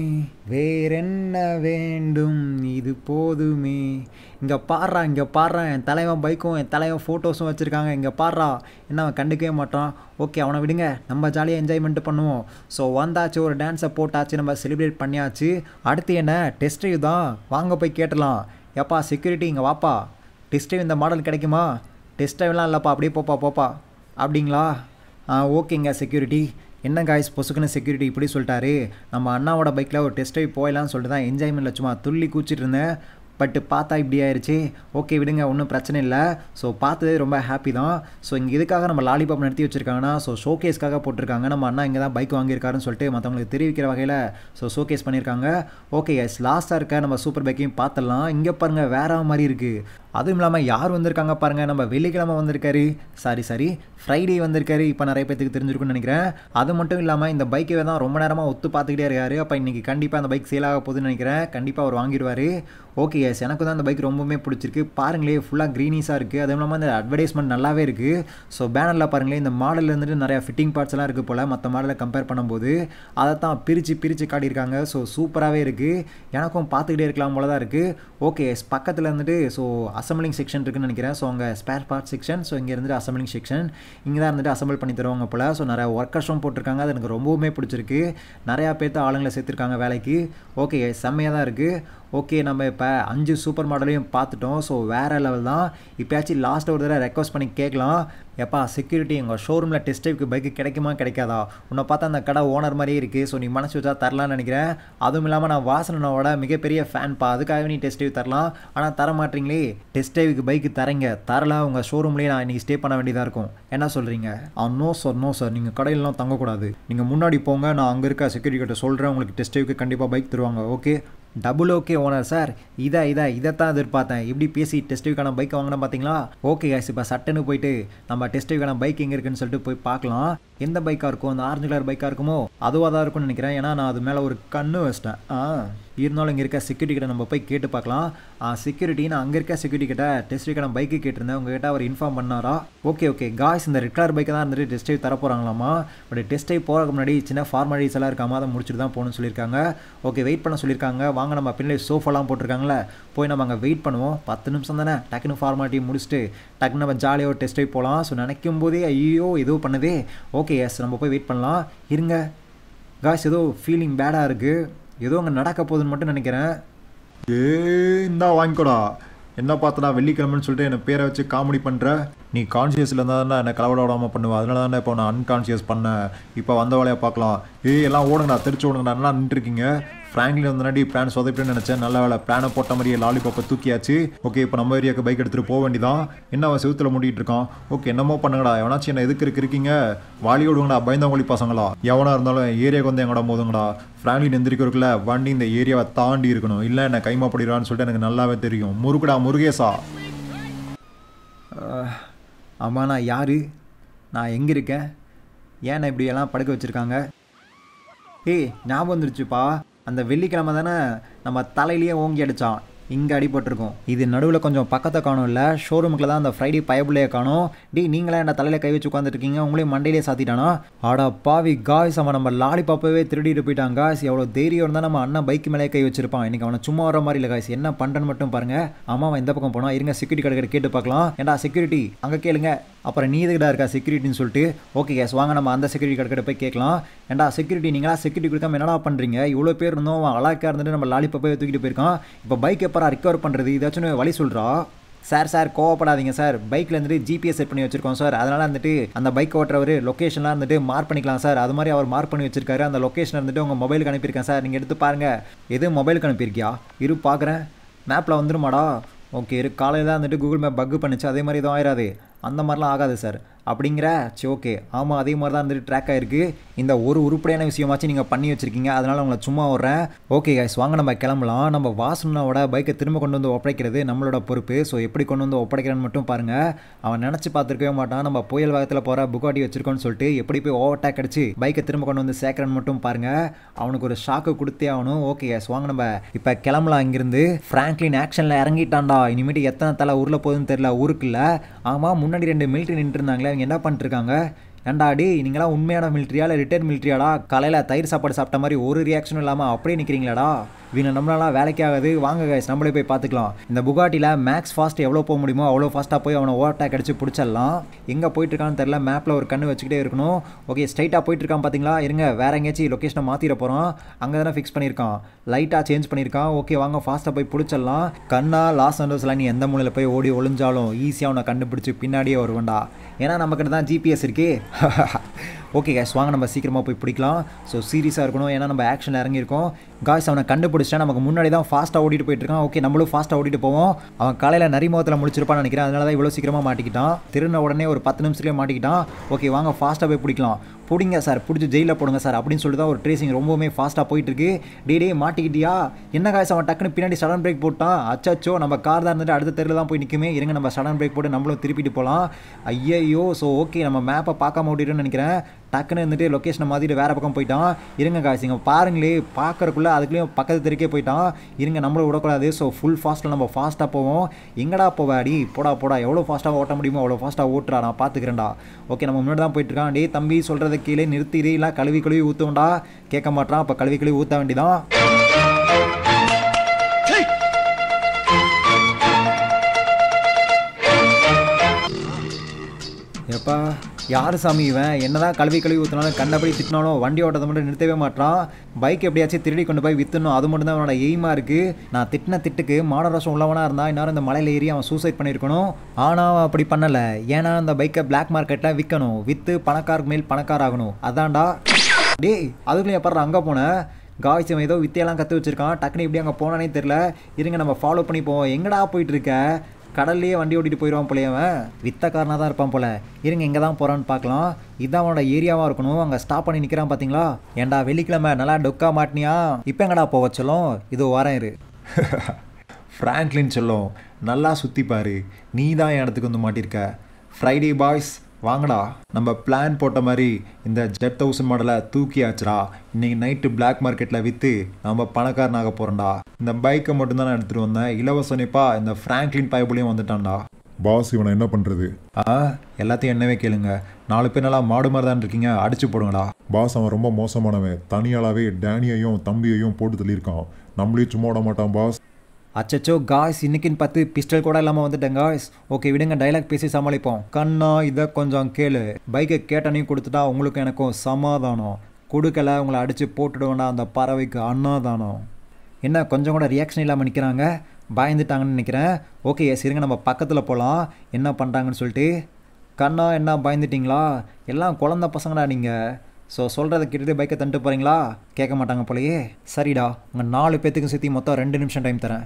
வேறென்ன வேண்டும் இது போதுமே இங்கே பாடுறா இங்கே பாடுறா என் தலைவன் பைக்கும் என் தலைவன் ஃபோட்டோஸும் வச்சுருக்காங்க இங்கே பாடுறா என்ன அவன் கண்டுக்கவே மாட்டான் ஓகே அவனை விடுங்க நம்ம ஜாலியாக என்ஜாய்மெண்ட் பண்ணுவோம் ஸோ வந்தாச்சு ஒரு டான்ஸை போட்டாச்சு நம்ம செலிப்ரேட் பண்ணியாச்சு அடுத்து என்ன டெஸ்ட் ட்ரைவ் தான் வாங்க போய் கேட்டலாம் எப்பா செக்யூரிட்டி இங்கே வாப்பா டெஸ்ட் ட்ரைவ் இந்த மாடல் கிடைக்குமா டெஸ்ட் ட்ரைவ்லாம் இல்லைப்பா அப்படியே போப்பா போப்பா அப்படிங்களா ஆ ஓகேங்க செக்யூரிட்டி என்ன காய்ஸ் பொசுக்குன்னு செக்யூரிட்டி இப்படி சொல்லிட்டாரு நம்ம அண்ணாவோட பைக்கில் ஒரு டெஸ்ட் ட்ரைவ் போயிடலாம்னு சொல்லிட்டு தான் என்ஜாய்மெண்ட்டில் சும்மா துள்ளி கூச்சிட்டு இருந்தேன் பட் பார்த்தா இப்படி ஆயிடுச்சு ஓகே விடுங்க ஒன்றும் பிரச்சனை இல்லை ஸோ பார்த்ததே ரொம்ப ஹாப்பி தான் ஸோ இங்கே இதுக்காக நம்ம லாலிபாப் நடத்தி வச்சிருக்காங்கன்னா ஸோ ஷோகேஸ்க்காக போட்டிருக்காங்க நம்ம அண்ணா இங்கே தான் பைக் வாங்கியிருக்காருன்னு சொல்லிட்டு மற்றவங்களுக்கு தெரிவிக்கிற வகையில் ஸோ ஷோகேஸ் பண்ணியிருக்காங்க ஓகே எஸ் லாஸ்ட்டாக இருக்க நம்ம சூப்பர் பைக்கையும் பார்த்துடலாம் இங்கே பாருங்கள் வேற மாதிரி இருக்குது அதுவும் இல்லாமல் யார் வந்திருக்காங்க பாருங்கள் நம்ம வெள்ளிக்கிழமை வந்திருக்காரு சாரி சாரி ஃப்ரைடே வந்திருக்காரு இப்போ நிறைய பேத்துக்கு தெரிஞ்சிருக்குன்னு நினைக்கிறேன் அது மட்டும் இல்லாமல் இந்த பைக்கை தான் ரொம்ப நேரமாக ஒத்து பார்த்துக்கிட்டே இருக்காரு அப்போ இன்றைக்கி கண்டிப்பாக அந்த பைக் சேல் ஆக போகுதுன்னு நினைக்கிறேன் கண்டிப்பாக அவர் வாங்கிடுவார் ஓகே எஸ் எனக்கு தான் அந்த பைக் ரொம்பவுமே பிடிச்சிருக்கு பாருங்களே ஃபுல்லாக க்ரீனிஸாக இருக்குது அதுவும் இல்லாமல் இந்த அட்வர்டைஸ்மெண்ட் நல்லாவே இருக்குது ஸோ பேனரில் பாருங்களேன் இந்த மாடலில் இருந்துட்டு நிறையா ஃபிட்டிங் பார்ட்ஸ்லாம் இருக்குது போல் மற்ற மாடலை கம்பேர் பண்ணும்போது அதை தான் பிரித்து பிரித்து காட்டியிருக்காங்க ஸோ சூப்பராகவே இருக்குது எனக்கும் பார்த்துக்கிட்டே இருக்கலாம் போல தான் இருக்குது ஓகே பக்கத்தில் இருந்துட்டு ஸோ அசம்பிளிங் செக்ஷன் இருக்குன்னு நினைக்கிறேன் ஸோ அங்கே ஸ்பேர் பார்ட் செக்ஷன் ஸோ இங்கே இருந்துட்டு அசம்பிளிங் செக்ஷன் இங்கே தான் இருந்துட்டு அசம்பிள் பண்ணி தருவாங்க போல் ஸோ நிறைய ஒர்க்கர்ஸும் போட்டிருக்காங்க அது எனக்கு ரொம்பவுமே பிடிச்சிருக்கு நிறையா பேர்த்து ஆளுங்களை சேர்த்துருக்காங்க வேலைக்கு ஓகே செம்மையாக தான் இருக்குது ஓகே நம்ம இப்போ அஞ்சு சூப்பர் மாடலையும் பார்த்துட்டோம் ஸோ வேறு லெவல் தான் இப்போயாச்சும் லாஸ்ட் ஒரு தடவை ரெக்வஸ்ட் பண்ணி கேட்கலாம் எப்பா செக்யூரிட்டி எங்கள் ஷோரூமில் டெஸ்ட் ட்ரைவ்க்கு பைக்கு கிடைக்குமா கிடைக்காதா உன்னை பார்த்தா அந்த கடை ஓனர் மாதிரியே இருக்குது ஸோ நீ மனசு வச்சா தரலான்னு நினைக்கிறேன் அதுவும் இல்லாமல் நான் வாசனனோட மிகப்பரிய ஃபேன்ப்பா அதுக்காகவே நீ டெஸ்ட் ட்ரைவ் தரலாம் ஆனால் தர மாட்டீங்களே டெஸ்ட் ட்ரைவுக்கு பைக்கு தரீங்க தரல உங்கள் ஷோரூம்லேயே நான் இன்றைக்கி ஸ்டே பண்ண வேண்டியதாக இருக்கும் என்ன சொல்கிறீங்க ஆ நோ சார் நோ சார் நீங்கள் கடையிலலாம் தங்கக்கூடாது நீங்கள் முன்னாடி போங்க நான் அங்கே இருக்க செக்யூரிட்டி கிட்ட சொல்கிறேன் உங்களுக்கு டெஸ்ட் ட்ரைவுக்கு கண்டிப்பாக பைக் தருவாங்க okay double okay owner sir இதா இதா இதைத்தான் எதிர்பார்த்தேன் இப்படி பேசி டெஸ்ட்டுக்கான பைக் வாங்கினா பார்த்தீங்களா ஓகே கேஸ் இப்போ சட்டுன்னு போயிட்டு நம்ம டெஸ்ட்டுக்கான பைக் எங்கே இருக்குன்னு சொல்லிட்டு போய் பார்க்கலாம் எந்த பைக்காக இருக்கும் அந்த ஆரஞ்சு கலர் பைக்காக இருக்குமோ அதுவாக தான் இருக்கும்னு நினைக்கிறேன் ஏன்னா நான் அது மேலே ஒரு கண்ணு வச்சிட்டேன் ஆ இருந்தாலும் இங்கே இருக்க செக்யூரிட்டி கிட்ட நம்ம போய் கேட்டு பார்க்கலாம் செக்யூரிட்டி நான் அங்கே இருக்க செக்யூரிட்டி கிட்ட டெஸ்ட்டுக்கான பைக்கு கேட்டிருந்தேன் உங்ககிட்ட அவர் இன்ஃபார்ம் பண்ணாரா ஓகே ஓகே காய்ஸ் இந்த ரெட் கலர் பைக்கை தான் இருந்துட்டு டெஸ்ட் ட்ரைவ் தர போகிறாங்களாமா பட் டெஸ்ட் ட்ரைவ் போகிறதுக்கு முன்னாடி சின்ன ஃபார்மாலிட்டிஸ் எல்லாம் இருக்காம அதை முடிச்சுட்டு தான் போகணும்னு சொல்லியிருக்காங்க ஓகே வெயிட் பண்ண சொல்லியிருக்காங்க வாங்க நம்ம பின்னாடி சோஃபாலாம் போட்டிருக்காங்களே போய் நம்ம அங்கே வெயிட் பண்ணுவோம் பத்து நிமிஷம் தானே டக்குன்னு ஃபார்மாலிட்டி முடிச்சுட்டு டக்குன்னு நம்ம ஜாலியாக ஒரு டெஸ்ட் ட்ரைவ் போகலாம் ஸோ நினைக்கும் போதே ஐயோ ஏதோ பண்ணுதே ஓகே எஸ் நம்ம போய் வெயிட் பண்ணலாம் இருங்க காய்ஸ் ஏதோ ஃபீலிங் பேடாக இருக்குது ஏதோ அங்கே நடக்க போகுதுன்னு மட்டும் நினைக்கிறேன் ஏ இந்தா வாங்கிக்கோடா என்ன பார்த்தடா வெள்ளிக்கிழமைன்னு சொல்லிட்டு என்னை பேரை வச்சு காமெடி பண்ணுற நீ கான்சியஸில் இருந்தால் தானே என்னை கலவட விடாமல் பண்ணுவ அதனால தானே இப்போ நான் அன்கான்சியஸ் பண்ணேன் இப்போ வந்த வேலையை பார்க்கலாம் ஏய் எல்லாம் ஓடுங்கடா தெரிச்சு ஓடுங்கடா நல்லா நின்றுருக்கீங்க ஃப்ராங்க்லின் வந்தனாடி பிளான் சொதப்பிட்டுன்னு நினச்சேன் நல்ல வேலை பிளானை போட்ட மாதிரியே லாலிபாப்பை தூக்கியாச்சு ஓகே இப்போ நம்ம ஏரியாவுக்கு பைக் எடுத்துகிட்டு போக வேண்டியதான் என்ன அவன் செவுத்தில் மூடிட்டு இருக்கான் ஓகே என்னமோ பண்ணுங்கடா எவனாச்சும் என்ன எதுக்கு இருக்கு இருக்கீங்க வாலி விடுங்கடா பயந்தவங்களி பசங்களா எவனா இருந்தாலும் ஏரியாவுக்கு வந்து எங்கடா மோதுங்கடா ஃப்ராங்க்லின் எந்திரிக்கிறதுக்குள்ள வண்டி இந்த ஏரியாவை தாண்டி இருக்கணும் இல்லை என்ன கைமா படிக்கிறான்னு சொல்லிட்டு எனக்கு நல்லாவே தெரியும் முருகுடா முருகேசா ஆமாம் நான் யார் நான் எங்கே இருக்கேன் ஏன் நான் இப்படி எல்லாம் படுக்க வச்சுருக்காங்க ஏய் ஞாபகம் வந்துருச்சுப்பா அந்த வெள்ளிக்கிழமை தானே நம்ம தலையிலேயே ஓங்கி அடித்தான் இங்கே அடிபட்டிருக்கும் இது நடுவில் கொஞ்சம் பக்கத்தை காணும் இல்லை ஷோரூமுக்குள்ள தான் அந்த ஃப்ரைடே பயபுள்ளையை காணும் டி நீங்களே என்ன தலையில் கை வச்சு உட்காந்துருக்கீங்க உங்களையும் மண்டையிலே சாத்திட்டானா ஆடா பாவி காய்ஸ் அவன் நம்ம லாலிபாப்பவே திருடிட்டு போயிட்டான் காய்ஸ் எவ்வளோ தைரியம் இருந்தால் நம்ம அண்ணன் பைக் மேலே கை வச்சிருப்பான் இன்னைக்கு அவனை சும்மா வர மாதிரி இல்லை காய்ஸ் என்ன பண்ணுறன்னு மட்டும் பாருங்க ஆமா அவன் இந்த பக்கம் போனா இருங்க செக்யூரிட்டி கடை கேட்டு பார்க்கலாம் ஏன்டா செக்யூரிட்டி அங்கே கேளுங்க அப்புறம் நீ எதுக்குடா இருக்கா செக்யூரிட்டின்னு சொல்லிட்டு ஓகே கேஸ் வாங்க நம்ம அந்த செக்யூரிட்டி கடை போய் கேட்கலாம் ஏன்டா செக்யூரிட்டி நீங்களா செக்யூரிட்டி கொடுக்காம என்னடா பண்ணுறீங்க இவ்வளோ பேர் இருந்தோம் அவன் அழகா இருந்துட்டு நம்ம லாலிபாப்பே தூக்கிட்டு போயிருக்கான் இப்போ பைக் எப்பரா ரிகவர் பண்ணுறது ஏதாச்சும் வழி சொல்கிறா சார் சார் கோவப்படாதீங்க சார் பைக்கில் இருந்துட்டு ஜிபிஎஸ் செட் பண்ணி வச்சிருக்கோம் சார் அதனால் வந்துட்டு அந்த பைக் ஓட்டுறவர் லொக்கேஷன்லாம் இருந்துட்டு மார்க் பண்ணிக்கலாம் சார் அது மாதிரி அவர் மார்க் பண்ணி வச்சிருக்காரு அந்த லொக்கேஷன் இருந்துட்டு உங்கள் மொபைலுக்கு அனுப்பியிருக்கேன் சார் நீங்கள் எடுத்து பாருங்கள் எது மொபைலுக்கு அனுப்பியிருக்கியா இரு பார்க்குறேன் மேப்பில் வந்துருமாடா ஓகே இரு காலையில் தான் வந்துட்டு கூகுள் மேப் பக்கு பண்ணுச்சு அதே மாதிரி எதுவும் ஆயிராது அந்த மாதிரிலாம் ஆகாது சார் அப்படிங்கிற சரி ஓகே ஆமாம் அதே மாதிரி தான் வந்துட்டு ட்ராக் ஆயிருக்கு இந்த ஒரு உருப்படியான விஷயமாச்சும் நீங்கள் பண்ணி வச்சிருக்கீங்க அதனால் உங்களை சும்மா விட்றேன் ஓகே கைஸ் வாங்க நம்ம கிளம்பலாம் நம்ம வாசனோட பைக்கை திரும்ப கொண்டு வந்து ஒப்படைக்கிறது நம்மளோட பொறுப்பு ஸோ எப்படி கொண்டு வந்து ஒப்படைக்கிறேன்னு மட்டும் பாருங்கள் அவன் நினச்சி பார்த்துருக்கவே மாட்டான் நம்ம புயல் வேகத்தில் போகிற புகாட்டி வச்சிருக்கோன்னு சொல்லிட்டு எப்படி போய் ஓவர்டேக் அடிச்சு பைக்கை திரும்ப கொண்டு வந்து சேர்க்குறேன்னு மட்டும் பாருங்கள் அவனுக்கு ஒரு ஷாக்கு கொடுத்தே ஆகணும் ஓகே கைஸ் வாங்க நம்ம இப்போ கிளம்பலாம் இங்கிருந்து ஃப்ராங்க்லின் ஆக்ஷனில் இறங்கிட்டான்டா இனிமேட்டு எத்தனை தலை ஊரில் போகுதுன்னு தெரியல ஊருக்குள்ள ஆமாம் முன்னாடி ரெண்டு மிலிட்ரி நின்று இருந்தாங்களே அவங்க என்ன பண்ணிட்டுருக்காங்க ஏன்டா டி நீங்களாம் உண்மையான மிலிட்ரியா இல்லை ரிட்டையர் மிலிட்ரியாடா காலையில் தயிர் சாப்பாடு சாப்பிட்ட மாதிரி ஒரு ரியாக்ஷனும் இல்லாமல் அப்படியே நிற்கிறீங்களாடா இவங்க நம்மளாலாம் வேலைக்கு ஆகாது வாங்க கைஸ் நம்மளே போய் பார்த்துக்கலாம் இந்த புகாட்டியில் மேக்ஸ் ஃபாஸ்ட் எவ்வளோ போக முடியுமோ அவ்வளோ ஃபாஸ்ட்டாக போய் அவனை ஓவர்டேக் அடிச்சு பிடிச்சிடலாம் எங்கே போயிட்டு இருக்கான்னு தெரில மேப்பில் ஒரு கண்ணு வச்சுக்கிட்டே இருக்கணும் ஓகே ஸ்ட்ரைட்டாக போயிட்டு இருக்கான் பார்த்தீங்களா இருங்க வேற எங்கேயாச்சும் லொக்கேஷனை மாற்றிட போகிறோம் அங்கே தானே ஃபிக்ஸ் பண்ணியிருக்கான் லைட்டாக சேஞ்ச் பண்ணியிருக்கான் ஓகே வாங்க ஃபாஸ்ட்டாக போய் பிடிச்சிடலாம் கண்ணா லாஸ் அண்டர்ஸில் நீ எந்த மூலையில் போய் ஓடி ஒளிஞ்சாலும் ஈஸியாக அவனை கண்டுபிடிச்சி பின்னாடியே வருவேன்டா ஏன்னா நம்மக்கிட்ட தான் ஜிபிஎஸ் இருக்கே ஓகே கேஸ் வாங்க நம்ம சீக்கிரமாக போய் பிடிக்கலாம் ஸோ சீரியஸாக இருக்கணும் ஏன்னா நம்ம ஆக்ஷன் இறங்கியிருக்கோம் காய்ஸ் அவனை கண்டுபிடிச்சிட்டா நமக்கு முன்னாடி தான் ஃபாஸ்ட்டாக ஓடிட்டு போயிட்டு இருக்கான் ஓகே நம்மளும் ஃபாஸ்ட்டாக ஓடிட்டு போவோம் அவன் காலையில் நரிமுகத்தில் முடிச்சிருப்பான்னு நினைக்கிறேன் அதனால தான் இவ்வளோ சீக்கிரமாக மாட்டிக்கிட்டான் திருந்த உடனே ஒரு பத்து நிமிஷத்துலேயே மாட்டிக்கிட்டான் ஓகே வாங்க ஃபாஸ்ட்டாக போய் பிடிக்கலாம் பிடிங்க சார் பிடிச்சி ஜெயிலில் போடுங்க சார் அப்படின்னு சொல்லிட்டு தான் ஒரு ட்ரேசிங் ரொம்பவுமே ஃபாஸ்ட்டாக போயிட்டு இருக்கு டே டே மாட்டிக்கிட்டியா என்ன காய்ஸ் அவன் டக்குன்னு பின்னாடி சடன் பிரேக் போட்டான் அச்சச்சோ நம்ம கார் தான் இருந்துட்டு அடுத்த தெருவில் தான் போய் நிற்குமே இருங்க நம்ம சடன் பிரேக் போட்டு நம்மளும் திருப்பிட்டு போகலாம் ஐயையோ ஸோ ஓகே நம்ம மேப்பை பார்க்காம ஓட்டிட்டோம்னு நினைக்கிறேன் டக்குன்னு இருந்துட்டு லொக்கேஷனை மாற்றிட்டு வேறு பக்கம் போயிட்டான் இருங்க காய்ஸ் இங்கே பாருங்களே பார்க்கறக்குள்ளே அதுக்குள்ளேயும் பக்கத்து தெருக்கே போயிட்டான் இருங்க நம்மளும் விடக்கூடாது ஸோ ஃபுல் ஃபாஸ்ட்டில் நம்ம ஃபாஸ்ட்டாக போவோம் எங்கடா போவாடி போடா போடா எவ்வளோ ஃபாஸ்ட்டாக ஓட்ட முடியுமோ அவ்வளோ ஃபாஸ்ட்டாக ஓட்டுறா நான் பார்த்துக்கிறேன்டா ஓகே நம்ம முன்னாடி தான் போயிட்டு இருக்கான் டேய் தம்பி சொல்கிறத கீழே நிறுத்திடு இல்லை கழுவி கழுவி ஊற்றுவோம்டா கேட்க மாட்டான் அப்போ கழுவி கழுவி ஊற்ற வேண்டியதான் எப்பா யார் சாமி இவன் என்னதான் கழுவி கழுவி ஊற்றினாலும் கண்டபடி திட்டினாலும் வண்டி ஓட்டத்தை மட்டும் நிறுத்தவே மாட்டான் பைக் எப்படியாச்சும் திருடி கொண்டு போய் வித்துணும் அது மட்டும் தான் அவனோட எய்மாக இருக்குது நான் திட்டின திட்டுக்கு மானரசம் உள்ளவனாக இருந்தால் இந்நேரம் இந்த மலையில் ஏறி அவன் சூசைட் பண்ணியிருக்கணும் ஆனால் அவன் அப்படி பண்ணலை ஏன்னா அந்த பைக்கை பிளாக் மார்க்கெட்டில் விற்கணும் விற்று பணக்காருக்கு மேல் பணக்கார ஆகணும் அதான்டா டேய் அதுக்குள்ளே எப்பட்றா அங்கே போனேன் காய்ஸ் இவன் ஏதோ வித்தையெல்லாம் கற்று வச்சிருக்கான் டக்குனு இப்படி அங்கே போனானே தெரில இருங்க நம்ம ஃபாலோ பண்ணி போவோம் எங்கடா போயிட்டு இருக்க கடல்லையே வண்டி ஓட்டிட்டு போயிடுவான் போல அவன் வித்தக்காரனாக தான் இருப்பான் போல இருங்க இங்கே தான் போகிறான்னு பார்க்கலாம் இதான் அவனோட ஏரியாவாக இருக்கணும் அங்கே ஸ்டாப் பண்ணி நிற்கிறான் பார்த்தீங்களா ஏன்டா வெள்ளிக்கிழமை நல்லா டொக்கா மாட்டினியா இப்போ எங்கடா போக வச்சலும் இதோ வரேன் இரு ஃப்ராங்க்லின் சொல்லும் நல்லா சுற்றி பாரு நீ தான் என் இடத்துக்கு வந்து மாட்டிருக்க ஃப்ரைடே பாய்ஸ் வாங்கடா நம்ம பிளான் போட்ட மாதிரி இந்த ஜெட் தௌசண்ட் மாடலை தூக்கியாச்சுடா இன்னைக்கு நைட்டு பிளாக் மார்க்கெட்டில் விற்று நம்ம பணக்காரனாக போகிறோம்டா இந்த பைக்கை மட்டும்தான் நான் எடுத்துகிட்டு வந்தேன் இலவசனைப்பா இந்த ஃப்ராங்க்லின் பயபுலையும் வந்துட்டான்டா பாஸ் இவனை என்ன பண்றது ஆ எல்லாத்தையும் என்னவே கேளுங்க நாலு பேர் நல்லா மாடு மாதிரி தான் இருக்கீங்க அடிச்சு போடுங்கடா பாஸ் அவன் ரொம்ப மோசமானவன் தனியாளாவே டேனியையும் தம்பியையும் போட்டு தள்ளியிருக்கான் நம்மளையும் சும்மா விட மாட்டான் பாஸ் அச்சச்சோ காய்ஸ் இன்னைக்குன்னு பார்த்து பிஸ்டல் கூட இல்லாமல் வந்துட்டேன் காய்ஸ் ஓகே விடுங்க டைலாக் பேசி சமாளிப்போம் கண்ணா இதை கொஞ்சம் கேளு பைக்கை கேட்டனையும் கொடுத்துட்டா உங்களுக்கு எனக்கும் சமாதானம் கொடுக்கல உங்களை அடித்து போட்டுடுவேண்டா அந்த பறவைக்கு அண்ணாதானம் என்ன கொஞ்சம் கூட ரியாக்ஷன் இல்லாமல் நிற்கிறாங்க பயந்துட்டாங்கன்னு நினைக்கிறேன் ஓகே எஸ் இருங்க நம்ம பக்கத்தில் போகலாம் என்ன பண்ணுறாங்கன்னு சொல்லிட்டு கண்ணா என்ன பயந்துட்டீங்களா எல்லாம் குழந்த பசங்கடா நீங்கள் ஸோ சொல்கிறத கேட்டுட்டு பைக்கை தந்துட்டு போகிறீங்களா கேட்க மாட்டாங்க போலயே சரிடா உங்கள் நாலு பேத்துக்கும் சேர்த்து மொத்தம் ரெண்டு நிமிஷம் டைம் தரேன்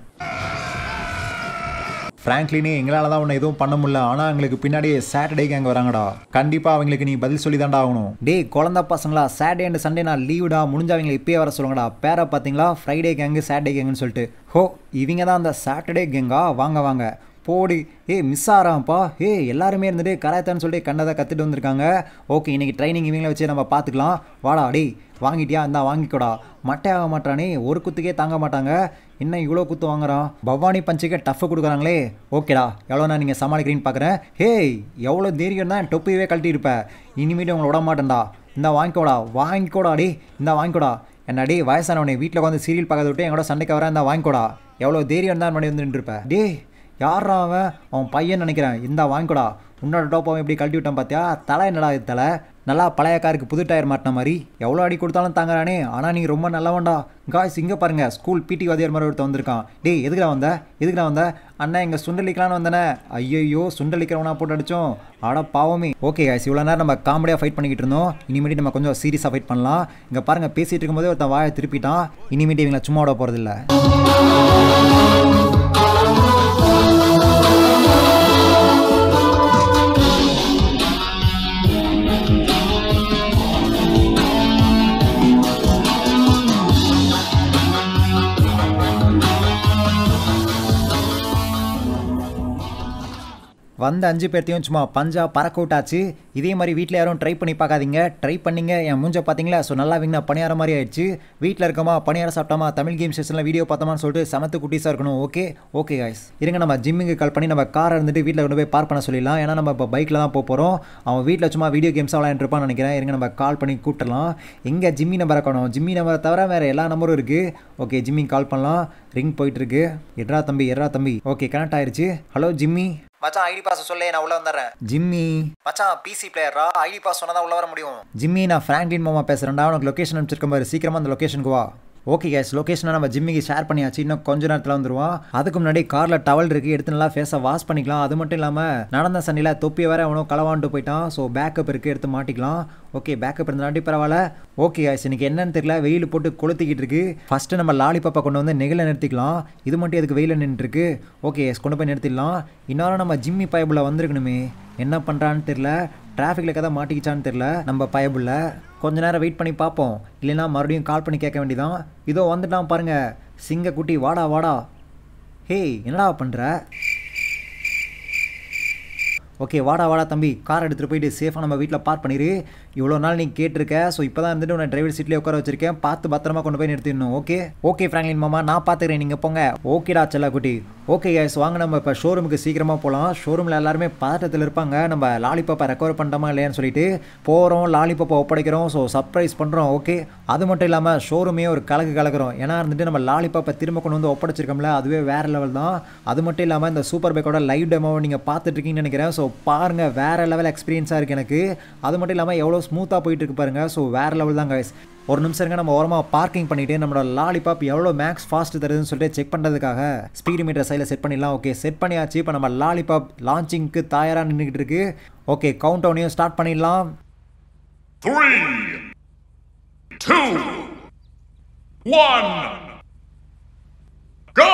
ஃப்ராங்க்லினே எங்களால் தான் உன்னை எதுவும் பண்ண முடியல ஆனால் எங்களுக்கு பின்னாடியே சாட்டர்டேக்கு அங்கே வராங்கடா கண்டிப்பாக அவங்களுக்கு நீ பதில் சொல்லி தான்டா ஆகணும் டேய் குழந்த பசங்களா சாட்டர்டே அண்ட் சண்டே நான் லீவுடா முடிஞ்சவங்களை இப்பயே வர சொல்லுங்கடா பேரை பார்த்தீங்களா ஃப்ரைடே கேங்கு சாட்டர்டே கேங்குன்னு சொல்லிட்டு ஹோ இவங்க தான் அந்த சாட்டர்டே கேங்கா வாங்க வாங்க போடி ஏய் மிஸ் ஆகிறான்ப்பா ஏய் எல்லாருமே இருந்துட்டு கராத்தான்னு சொல்லிட்டு கண்டதை கற்றுட்டு வந்திருக்காங்க ஓகே இன்னைக்கு ட்ரைனிங் இவங்கள வச்சு நம்ம பார்த்துக்கலாம் வாடா டேய் வாங்கிட்டியா இந்தா வாங்கிக்கோடா மட்டை ஆக மாட்டானே ஒரு குத்துக்கே தாங்க மாட்டாங்க என்ன இவ்வளோ குத்து வாங்குறான் பவானி பஞ்சுக்கே டஃப் கொடுக்குறாங்களே ஓகேடா எவ்வளோண்ணா நீங்கள் சமாளிக்கிறீன்னு பார்க்குறேன் ஹேய் எவ்வளோ தைரியம் தான் டொப்பியவே கழட்டியிருப்ப இனிமேட்டு உங்களை விட மாட்டேன்டா இந்த வாங்கிக்கோடா வாங்கிக்கோடா டே இந்த வாங்கிக்கோடா என்ன டே வயசானவனே வீட்டில் உட்காந்து சீரியல் பார்க்கறத விட்டு எங்களோட சண்டைக்கு வரேன் இந்த வாங்கிக்கோடா எவ்வளோ தைரியம் தான் முன்னாடி வந்து நின்றுருப்ப டே யாரா அவன் அவன் பையன் நினைக்கிறேன் இந்தா வாங்கிக்கோடா உன்னோட டோப்பாவை எப்படி கழட்டி விட்டான் பார்த்தியா தலை என்னடா இது தலை நல்லா பழைய காருக்கு புது டயர் மாட்டின மாதிரி எவ்வளோ அடி கொடுத்தாலும் தாங்குறானே ஆனால் நீ ரொம்ப நல்லவன்டா காய்ஸ் இங்கே பாருங்க ஸ்கூல் பிடி வாதியார் மாதிரி ஒருத்தன் வந்திருக்கான் டேய் எதுக்குடா வந்த எதுக்குடா வந்த அண்ணா இங்கே சுண்டலிக்கலான்னு வந்தனே ஐயையோ சுண்டலிக்கிறவனா போட்டு அடிச்சோம் ஆட பாவமே ஓகே காய்ஸ் இவ்வளோ நேரம் நம்ம காமெடியாக ஃபைட் பண்ணிக்கிட்டு இருந்தோம் இனிமேட்டு நம்ம கொஞ்சம் சீரியஸாக ஃபைட் பண்ணலாம் இங்கே பாருங்க பேசிகிட்டு இருக்கும்போதே ஒருத்தன் வாயை திருப்பிட்டான் இனிமேட்டு இவங்களை சும்மா விட போகிறதில்ல வந்த அஞ்சு பேர்த்தையும் சும்மா பஞ்சா பறக்க விட்டாச்சு இதே மாதிரி வீட்டில் யாரும் ட்ரை பண்ணி பார்க்காதீங்க ட்ரை பண்ணீங்க என் மூஞ்ச பார்த்தீங்களா ஸோ நல்லா வீங்கினா பணியார மாதிரி ஆயிடுச்சு வீட்டில் இருக்கமா பணியாரம் சாப்பிட்டாமா தமிழ் கேம் செஷனில் வீடியோ பார்த்தோமான்னு சொல்லிட்டு சமத்து குட்டீஸாக இருக்கணும் ஓகே ஓகே காய்ஸ் இருங்க நம்ம ஜிம்முக்கு கால் பண்ணி நம்ம காரை இருந்துட்டு வீட்டில் கொண்டு போய் பார்க் பண்ண சொல்லிடலாம் ஏன்னா நம்ம இப்போ பைக்கில் தான் போக போகிறோம் அவன் வீட்டில் சும்மா வீடியோ கேம்ஸாக விளையாண்டுருப்பான்னு நினைக்கிறேன் இருங்க நம்ம கால் பண்ணி கூப்பிடலாம் எங்கே ஜிம்மி நம்பரை காணும் ஜிம்மி நம்பரை தவிர வேறு எல்லா நம்பரும் இருக்குது ஓகே ஜிம்மி கால் பண்ணலாம் ரிங் போயிட்டுருக்கு எட்ரா தம்பி எட்ரா தம்பி ஓகே கனெக்ட் ஆயிருச்சு ஹலோ ஜிம்மி மச்சான் ஐடி பாஸ் சொல்லே நான் உள்ள வந்துடுறேன் ஜிம்மி மச்சான் பிசி பிளேயரா ஐடி பாஸ் சொன்னா உள்ள வர முடியும் ஜிம்மி நான் ஃப்ராங்க்லின் மாமா பேசுறேன்டா உனக்கு லொகேஷன் அனுப்பிச்சிருக்க மாதிரி சீக்கிரமா அந்த லொகேஷனுக்கு வா ஓகே கேஸ் லொக்கேஷனை நம்ம ஜிம்மிக்கு ஷேர் பண்ணியாச்சு இன்னும் கொஞ்ச நேரத்தில் வந்துருவோம் அதுக்கு முன்னாடி காரில் டவல் இருக்கு எடுத்து நல்லா ஃபேஸை வாஷ் பண்ணிக்கலாம் அது மட்டும் இல்லாமல் நடந்த சண்டையில் தொப்பி வேற அவனும் களவாண்டு போயிட்டான் ஸோ பேக்கப் இருக்கு எடுத்து மாட்டிக்கலாம் ஓகே பேக்கப் இருந்தாட்டி பரவாயில்ல ஓகே கேஸ் இன்னைக்கு என்னன்னு தெரியல வெயில் போட்டு கொளுத்திக்கிட்டு இருக்கு ஃபர்ஸ்ட் நம்ம லாலிபாப்பை கொண்டு வந்து நெகில நிறுத்திக்கலாம் இது மட்டும் எதுக்கு வெயில நின்றுட்டு இருக்கு ஓகே எஸ் கொண்டு போய் நிறுத்திடலாம் இன்னொரு நம்ம ஜிம்மி பயபுல வந்திருக்கணுமே என்ன பண்ணுறான்னு தெரில டிராஃபிக்கில் கதை மாட்டிக்கிச்சான்னு தெரில நம்ம பயபுள்ள கொஞ்ச நேரம் வெயிட் பண்ணி பார்ப்போம் இல்லைன்னா மறுபடியும் கால் பண்ணி கேட்க வேண்டியதான் இதோ வந்துட்டான் பாருங்க சிங்கக்குட்டி வாடா வாடா ஹேய் என்னடா பண்ணுற ஓகே வாடா வாடா தம்பி கார் எடுத்துகிட்டு போயிட்டு சேஃபாக நம்ம வீட்டில் பார்க் பண்ணிடு இவ்வளோ நாள் நீ கேட்டிருக்க ஸோ இப்போ தான் வந்துட்டு உன்னை டிரைவர் சீட்லேயே உட்கார வச்சிருக்கேன் பார்த்து பத்திரமா கொண்டு போய் நிறுத்திடணும் ஓகே ஓகே ஃப்ராங்க்லின் மாமா நான் பார்த்துக்கிறேன் நீங்கள் போங்க ஓகேடா செல்லக்குட்டி ஓகே கேஸ் வாங்க நம்ம இப்போ ஷோரூமுக்கு சீக்கிரமாக போகலாம் ஷோரூமில் எல்லாருமே பதட்டத்தில் இருப்பாங்க நம்ம லாலிபாப்பை ரெக்கவர் பண்ணிட்டோமா இல்லையான்னு சொல்லிட்டு போகிறோம் லாலிபாப்பை ஒப்படைக்கிறோம் ஸோ சர்ப்ரைஸ் பண்ணுறோம் ஓகே அது மட்டும் இல்லாமல் ஷோரூமே ஒரு கலக்கு கலக்குறோம் ஏன்னா இருந்துட்டு நம்ம லாலிபாப்பை திரும்ப கொண்டு வந்து ஒப்படைச்சிருக்கோம்ல அதுவே வேறு லெவல் தான் அது மட்டும் இல்லாமல் இந்த சூப்பர் பைக்கோட லைவ் டெமோவை நீங்கள் பார்த்துட்டு இருக்கீங்கன்னு நினைக்கிறேன் ஸோ பாருங்கள் வேறு லெவல் எக்ஸ்பீரியன்ஸாக இருக்குது எனக்கு அது மட்டும் இல்லாமல் எவ்வளோ ஸ்மூத்தாக போயிட்டு இருக்கு பாருங்கள் ஸோ வேறு லெவல் தான் guys ஒரு நிமிஷம் இருங்க நம்ம ஓரமாக பார்க்கிங் பண்ணிவிட்டு நம்மளோட லாலிபாப் எவ்வளோ மேக்ஸ் ஃபாஸ்ட் தருதுன்னு சொல்லிட்டு செக் பண்ணுறதுக்காக ஸ்பீடு மீட்டர் சைடில் செட் பண்ணிடலாம் ஓகே செட் பண்ணியாச்சு இப்போ நம்ம லாலிபாப் லான்ச்சிங்க்கு தயாராக நின்றுக்கிட்டு இருக்கு ஓகே கவுண்ட் டவுனையும் ஸ்டார்ட் பண்ணிடலாம் Three, two, one, go!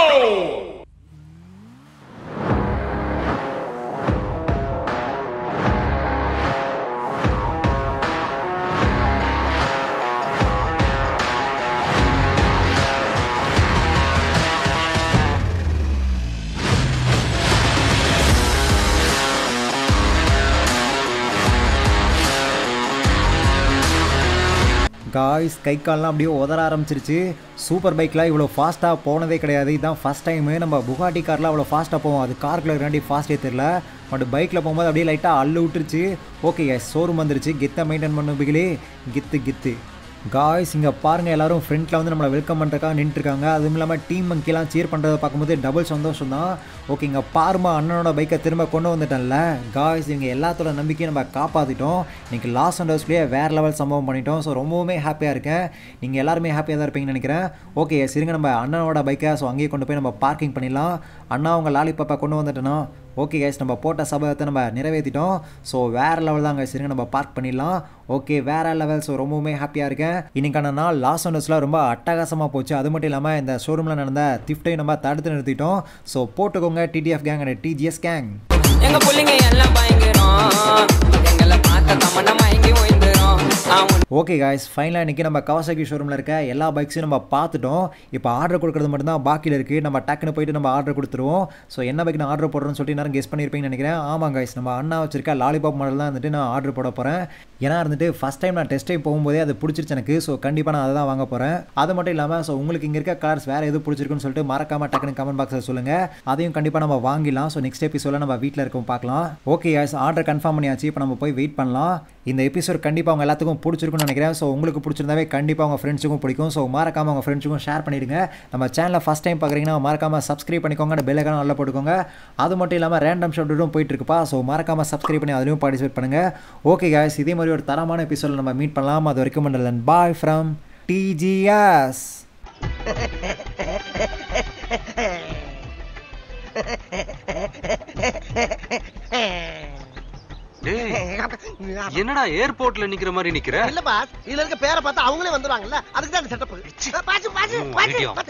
Guys கை கால்லாம் அப்படியே உதற ஆரம்பிச்சிருச்சு சூப்பர் பைக்கில் இவ்வளோ ஃபாஸ்ட்டாக போனதே கிடையாது இதுதான் ஃபஸ்ட் டைமு நம்ம புகாட்டி காரில் அவ்வளோ ஃபாஸ்ட்டாக போவோம் அது காருக்குள்ள இருக்காண்டி ஃபாஸ்ட்டே தெரில பட் பைக்கில் போகும்போது அப்படியே லைட்டாக அள்ளு விட்டுருச்சு ஓகே ஷோரூம் வந்துருச்சு கெத்தை மெயின்டைன் பண்ண பிகிலே கித்து கித்து காய்ஸ் இங்கே பாருங்கள் எல்லாரும் ஃப்ரண்ட்டில் வந்து நம்மளை வெல்கம் பண்ணுறக்காக நின்றுருக்காங்க அதுவும் இல்லாமல் டீம் மங்கிலாம் சீர் பண்ணுறத பார்க்கும்போது டபுள் சந்தோஷம் தான் ஓகே இங்கே பாருமா அண்ணனோட பைக்கை திரும்ப கொண்டு வந்துட்டேன்ல காய்ஸ் இவங்க எல்லாத்தோட நம்பிக்கையை நம்ம காப்பாற்றிட்டோம் இன்னைக்கு லாஸ் அண்ட் ஹவுஸ்லேயே வேறு லெவல் சம்பவம் பண்ணிட்டோம் ஸோ ரொம்பவுமே ஹாப்பியாக இருக்கேன் நீங்கள் எல்லாருமே ஹாப்பியாக தான் இருப்பீங்கன்னு நினைக்கிறேன் ஓகே சரிங்க நம்ம அண்ணனோட பைக்கை ஸோ அங்கேயே கொண்டு போய் நம்ம பார்க்கிங் பண்ணிடலாம் அண்ணா அவங்க லாலிபாப்பை கொண்டு வந்துட்டோன்னா ஓகே கைஸ் நம்ம போட்ட சபதத்தை நம்ம நிறைவேற்றிட்டோம் ஸோ வேறு லெவல் தான் கைஸ் இருங்க நம்ம பார்க் பண்ணிடலாம் ஓகே வேறு லெவல் ஸோ ரொம்பவுமே ஹாப்பியாக இருக்கேன் இன்னைக்கான நாள் லாஸ் ஒன்ஸில் ரொம்ப அட்டகாசமாக போச்சு அது மட்டும் இல்லாமல் இந்த ஷோரூமில் நடந்த திஃப்டையும் நம்ம தடுத்து நிறுத்திட்டோம் ஸோ போட்டுக்கோங்க TTF gang and DGS gang எங்க புள்ளைங்க எல்லாம் பயங்கரம் எங்களை பார்த்த தமன்னா மயங்கி ஓய்ந்துரும் அவன் ஓகே காய்ஸ் ஃபைனலாக இன்றைக்கி நம்ம கவாசாக்கி ஷோரூமில் இருக்க எல்லா பைக்ஸையும் நம்ம பார்த்துட்டோம் இப்போ ஆர்டர் கொடுக்குறது மட்டும்தான் பாக்கியில் இருக்குது நம்ம டக்குன்னு போயிட்டு நம்ம ஆர்டர் கொடுத்துருவோம் ஸோ என்ன பைக் நான் ஆர்டர் போடுறேன்னு சொல்லிட்டு நேரம் கெஸ் பண்ணியிருப்பீங்கன்னு நினைக்கிறேன் ஆமாம் காய்ஸ் நம்ம அண்ணா வச்சிருக்க லாலிபாப் மாடல் தான் வந்துட்டு நான் ஆர்டர் போட போகிறேன் ஏன்னா இருந்துட்டு ஃபஸ்ட் டைம் நான் டெஸ்ட் டைம் போகும்போதே அது பிடிச்சிருச்சு எனக்கு ஸோ கண்டிப்பாக நான் அதை தான் வாங்க போகிறேன் அது மட்டும் இல்லாமல் ஸோ உங்களுக்கு இங்கே இருக்க கலர்ஸ் வேறு எது பிடிச்சிருக்குன்னு சொல்லிட்டு மறக்காம டக்குன்னு கமெண்ட் பாக்ஸில் சொல்லுங்கள் அதையும் கண்டிப்பாக நம்ம வாங்கிடலாம் ஸோ நெக்ஸ்ட் எபிசோட நம்ம வீட்டில் இருக்கோம் பார்க்கலாம் ஓகே காய்ஸ் ஆர்டர் கன்ஃபார்ம் பண்ணியாச்சு இப்போ நம்ம போய் வெயிட் பண்ணலாம் இந்த எபிசோட் கண்டிப்பாக அவங்க எல்லாத்துக்கும் பிடிச்சிருக்கும்னு நினைக்கிறேன் ஸோ உங்களுக்கு பிடிச்சிருந்தாவே கண்டிப்பாக உங்கள் ஃப்ரெண்ட்ஸுக்கும் பிடிக்கும் ஸோ மறக்காம உங்கள் ஃப்ரெண்ட்ஸுக்கும் ஷேர் பண்ணிடுங்க நம்ம சேனலை ஃபஸ்ட் டைம் பார்க்குறீங்கன்னா மறக்காம சப்ஸ்கிரைப் பண்ணிக்கோங்க பெல் ஐக்கான நல்லா போட்டுக்கோங்க அது மட்டும் இல்லாமல் ரேண்டம் ஷாப்டும் போயிட்டு இருக்குப்பா ஸோ மறக்காம சப்ஸ்கிரைப் பண்ணி அதுலையும் பார்ட்டிசிபேட் பண்ணுங்க ஓகே guys இதே மாதிரி ஒரு தரமான எபிசோடில் நம்ம மீட் பண்ணலாம் அது வரைக்கும் பண்ணலன் பாய் ஃப்ரம் டிஜிஎஸ் டேய் என்னடா ஏர்போர்ட்ல நிக்கிற மாதிரி நிக்கிற இல்ல பாஸ் இதுல இருக்க பேரை பார்த்தா அவங்களே வந்துருவாங்கல்ல அதுக்கு தான் செட்டப் பாச்சு பாச்சு இடியா. பாச்சு